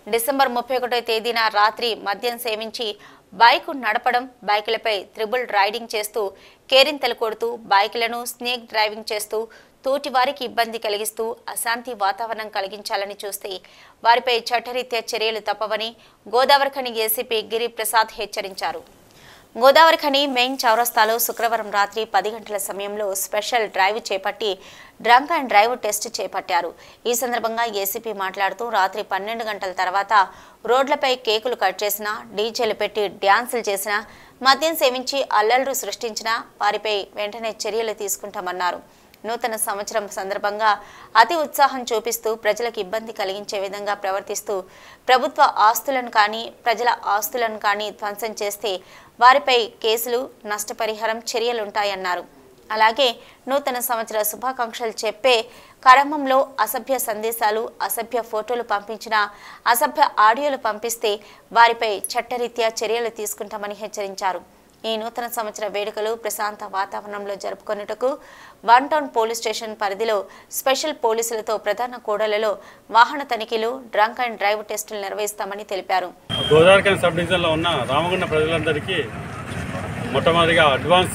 December ముప్పై ఒకటో తేదీన రాత్రి మద్యం సేవించి బైక్ నడపడం బైకులపై త్రిబుల్ రైడింగ్ చేస్తూ కేరింతలు కొడుతూ బైకులను స్నేక్ డ్రైవింగ్ చేస్తూ తోటి వారికి ఇబ్బంది కలిగిస్తూ అశాంతి వాతావరణం కలిగించాలని చూస్తే వారిపై చట్టరీత్యా చర్యలు తప్పవని గోదావరిఖని ఏసీపీ గిరి ప్రసాద్ హెచ్చరించారు గోదావరి ఖని మెయిన్ చౌరస్తాలో శుక్రవారం రాత్రి పది గంటల సమయంలో స్పెషల్ డ్రైవ్ చేపట్టి డ్రంక్ అండ్ డ్రైవ్ టెస్ట్ చేపట్టారు ఈ సందర్భంగా ఏసీపీ మాట్లాడుతూ రాత్రి పన్నెండు గంటల తర్వాత రోడ్లపై కేకులు కట్ చేసిన డీజేలు పెట్టి డ్యాన్సులు చేసిన మద్యం సేవించి అల్లర్లు సృష్టించిన వారిపై వెంటనే చర్యలు తీసుకుంటామన్నారు నూతన సంవత్సరం సందర్భంగా అతి ఉత్సాహం చూపిస్తూ ప్రజలకు ఇబ్బంది కలిగించే విధంగా ప్రవర్తిస్తూ ప్రభుత్వ ఆస్తులను కానీ ప్రజల ఆస్తులను కానీ ధ్వంసం చేస్తే వారిపై కేసులు నష్టపరిహారం చర్యలుంటాయన్నారు అలాగే నూతన సంవత్సర శుభాకాంక్షలు చెప్పే క్రమంలో అసభ్య సందేశాలు అసభ్య ఫోటోలు పంపించిన అసభ్య ఆడియోలు పంపిస్తే వారిపై చట్టరీత్యా చర్యలు తీసుకుంటామని హెచ్చరించారు ఈ నూతన సంవత్సర వేడుకలు ప్రశాంత వాతావరణంలో జరుపుకొనుటకు వన్ టౌన్ పోలీస్ స్టేషన్ పరిధిలో స్పెషల్ పోలీసులతో ప్రధాన కూడలలో వాహన తనిఖీలు డ్రంక్ అండ్ డ్రైవ్ టెస్టులు నిర్వహిస్తామని తెలిపారు గోదావరిఖని సబ్ డివిజన్లో ఉన్న రామగుండ ప్రజలందరికీ మొట్టమొదటిగా అడ్వాన్స్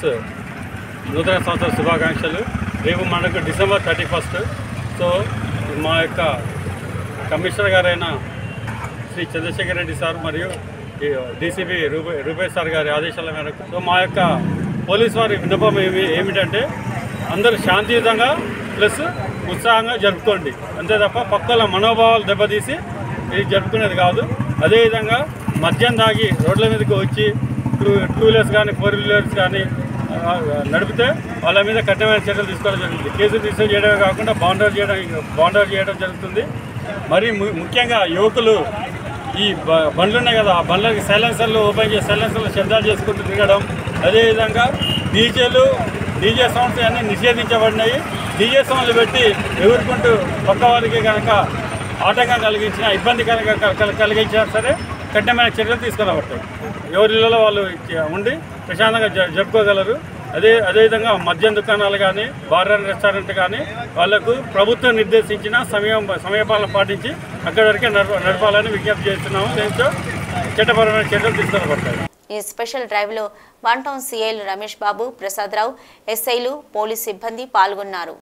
నూతన సంవత్సర శుభాకాంక్షలు రేపు మనకు డిసెంబర్ థర్టీ ఫస్ట్ సో మా యొక్క కమిషనర్ గారైన శ్రీ చంద్రశేఖర్ రెడ్డి సార్ మరియు ఈ డీసీపీ రూపే రూపేష్ సార్ గారి ఆదేశాల మేరకు సో మా యొక్క పోలీస్ వారి విన్నపం ఏమి ఏమిటంటే అందరూ శాంతియుతంగా ప్లస్ ఉత్సాహంగా జరుపుకోండి అంతే తప్ప పక్కల మనోభావాలు దెబ్బతీసి ఇది జరుపుకునేది కాదు అదేవిధంగా మద్యం తాగి రోడ్ల మీదకి వచ్చి టూ టూ వీలర్స్ కానీ ఫోర్ వీలర్స్ కానీ ఆ, నడిపితే వాళ్ళ మీద కఠినమైన చర్యలు తీసుకోవడం జరుగుతుంది కేసులు రిజిస్టర్ చేయడమే కాకుండా బౌండర్ చేయడం బౌండర్ చేయడం జరుగుతుంది మరి ము- ముఖ్యంగా యువకులు ఈ బ- బండ్లు ఉన్నాయి కదా ఆ బండ్లకి సైలెన్సర్లు ఓపెన్ చేసి సైలెన్సర్లు శబ్దాలు చేసుకుంటూ తిరగడం అదేవిధంగా డీజేలు డీజే సౌండ్స్ అన్నీ నిషేధించబడినాయి డీజే సౌండ్లు పెట్టి ఎగురుకుంటూ పక్క వారికి కనుక ఆటంకం కలిగించిన ఇబ్బంది కనుక కల- కలిగించినా సరే కఠినమైన చర్యలు తీసుకురాబడతాయి ఎవరి ఇళ్ళలో వాళ్ళు ఉండి ప్రశాంతంగా జ- జరుపుకోగలరు అదే అదేవిధంగా మద్యం దుకాణాలు కానీ బార్ అండ్ రెస్టారెంట్ కానీ వాళ్లకు ప్రభుత్వం నిర్దేశించిన సమయం సమయపాలన పాటించి అక్కడి వరకే నడప నడపాలని విజ్ఞప్తి చేస్తున్నాము దీంతో చట్టపరమైన చర్యలు తీసుకురాబడతాయి ఈ స్పెషల్ డ్రైవ్లో వన్ టౌన్ సీఐలు రమేష్ బాబు ప్రసాదరావు ఎస్ఐలు పోలీస్ సిబ్బంది పాల్గొన్నారు